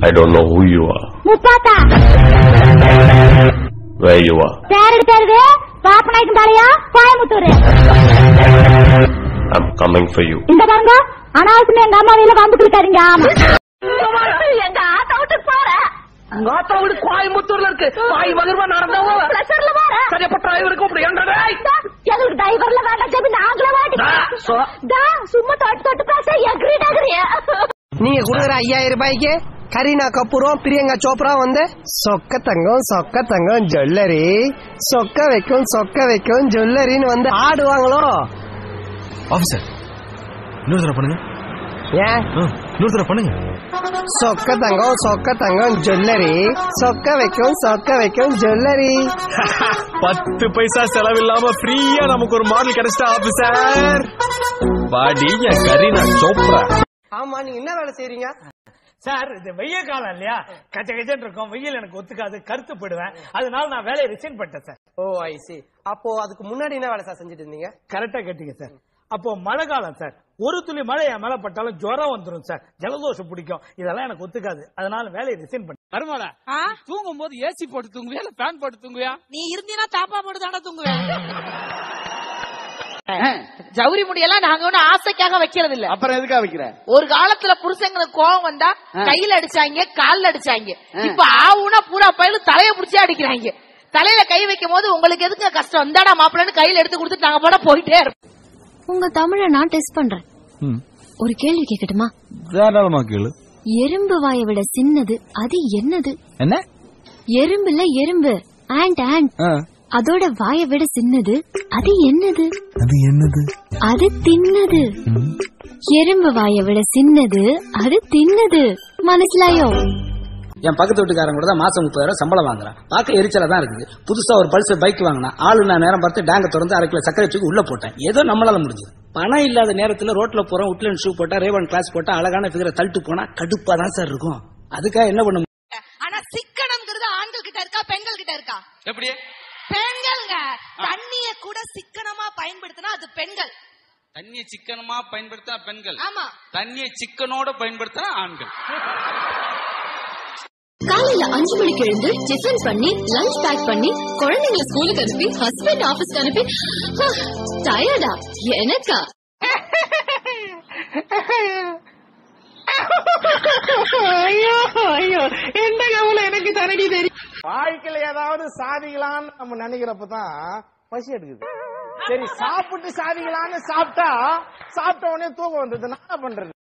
I don't know who you are, முப்பாத்தா where you are. பேரடி பேருது Pappanaickam பாளையா Coimbatore I'm coming for you. இந்த பாருங்க அனாவசியமா எங்க அம்மா வீட்டுல வந்துட்டு இருக்காருங்க ஆமா எங்க ஆத்தா விட்டு போற உங்க ஆத்தா வீடு கோயம்புத்தூர்ல இருக்கு பாய் மகிழ்வா நடந்தவங்க பிளஷர்ல போற சரியப்ப டிரைவருக்கு அப்படி என்றடே எங்களுக்கு டிரைவர்ல வேண்டாம் ஜெபி நாங்களே வாடி டா, சோ. டா சும்மா தொட்டு தொட்டு பேச எக்ரி டகரியா நீங்க கொடுக்குற ஐயாயிரம் ரூபாய்க்கு கரீனா கபூரும் பிரியங்கா சோப்ரா வந்து சொக்க தங்கம் சொக்க தங்கம் ஜுவல்லரி சொக்க வைக்கும் சொக்க வைக்கும் ஜுவல்லரின்னு வந்து ஆடுவாங்களோ ஆபீசர் இன்னொரு தடவை பண்ணுங்க ஏன் ஆ, இன்னொரு தடவை பண்ணுங்க சொக்க தங்கம் சொக்க தங்கம் ஜுவல்லரி சொக்க வைக்கும் சொக்க வைக்கும் ஜுவல்லரி பத்து பைசா செலவில்லாம ஃப்ரீயா நமக்கு ஒரு மாடல் கிடைச்சிட்டா ஆபீசர் பாடி என் கரீனா சோப்ரா ஆமா நீங்க என்ன வேலை செய்றீங்க சார் இது வெய்ய காலம் இல்லையா கச்ச கச்சன்னு இருக்கும் வெயில் எனக்கு ஒத்துக்காது கருத்து போயிடுவேன் அதனால நான் வேலையை ரிசைன் பண்ணிட்டேன் சார் ஓ ஐ சி அப்போ அதுக்கு முன்னாடி என்ன வேலை சார் செஞ்சுட்டு இருந்தீங்க கரெக்டா கேட்டீங்க சார் அப்போ மழை காலம் சார் ஒரு துளி மழை என் மேல பட்டாலும் ஜுரம் வந்துடும் சார் ஜலதோஷம் பிடிக்கும் இதெல்லாம் எனக்கு ஒத்துக்காது அதனால வேலையை ரிசைன் பண்ணேன் மருமல தூங்கும் போது ஏசி போட்டு தூங்குவியா இல்ல ஃபேன் போட்டு தூங்குவியா நீ இருந்தீனா தாப்பா போட்டு தானே தூங்குவேன் ஜவுரி முடியெல்லாம் நாங்க ஒண்ணு ஆசைக்காக வைக்கிறது இல்ல அப்புறம் எதுக்கா வைக்கிற ஒரு காலத்துல புருஷங்களுக்கு கோவம் வந்தா கையில அடிச்சாங்க கால்ல அடிச்சாங்க இப்ப ஆவுனா பூரா பயில தலைய புடிச்சே அடிக்கிறாங்க தலையில கை வைக்கும் போது உங்களுக்கு எதுக்கு கஷ்டம் இந்தாடா மாப்பிள்ளன்னு கையில எடுத்து கொடுத்துட்டு நாங்க போட போயிட்டே இருப்போம் உங்க தமிழ நான் டெஸ்ட் பண்றேன் ஒரு கேள்வி கேட்கட்டுமா தாராளமா கேளு எறும்பு வாயை விட சின்னது அது என்னது என்ன எறும்புல எறும்பு ஆண்ட் ஆண்ட் அதோட வாயை விட சின்னது அது என்னது அது என்னது அது தின்னது எறும்பு வாயை விட சின்னது அது தின்னது மனசிலாயோ என் பக்கத்து வீட்டுக்காரங்க கூட தான் மாசம் முப்பதாயிரம் சம்பளம் வாங்குறான் பார்க்க எரிச்சலா தான் இருக்குது புதுசா ஒரு பல்சர் பைக் வாங்கினா ஆளு நான் நேரம் பார்த்து டேங்க திறந்து அரை கிலோ சக்கரை வச்சு உள்ள போட்டேன் ஏதோ நம்மளால முடிஞ்சது பணம் இல்லாத நேரத்துல ரோட்ல போறோம் உட்லன் ஷூ போட்டா ரேவன் கிளாஸ் போட்டா அழகான ஃபிகரை தள்ளிட்டு போனா கடுப்பா தான் சார் இருக்கும் அதுக்காக என்ன பண்ண ஆனா சிக்கனம்ங்கிறது ஆண்கள் கிட்ட இருக்கா பெண்கள் கிட்ட இருக்கா எப்படி பெண்கள்ங்க தண்ணிய கூட சிக்கனமா பயன்படுத்தினா அது பெண்கள் தண்ணியை சிக்கனமா பயன்படுத்தினா பெண்கள் ஆமா தண்ணியை சிக்கனோட பயன்படுத்தினா ஆண்கள் காலையில அஞ்சு மணிக்கு எழுந்து டிஃபன் பண்ணி லஞ்ச் பேக் பண்ணி குழந்தைங்களை ஸ்கூலுக்கு அனுப்பி ஹஸ்பண்ட் ஆபீஸ்க்கு அனுப்பி டயர்டா எனக்கா ஐயோ ஐயோ என்ன கவலை எனக்கு தரடி தெரியும் வாழ்க்கையில ஏதாவது சாதிக்கலாம்னு நம்ம நினைக்கிறப்பதான் பசி எடுக்குது சரி சாப்பிட்டு சாதிக்கலாம்னு சாப்பிட்டா சாப்பிட்ட உடனே தூக்கம் வந்தது நான் என்ன பண்றது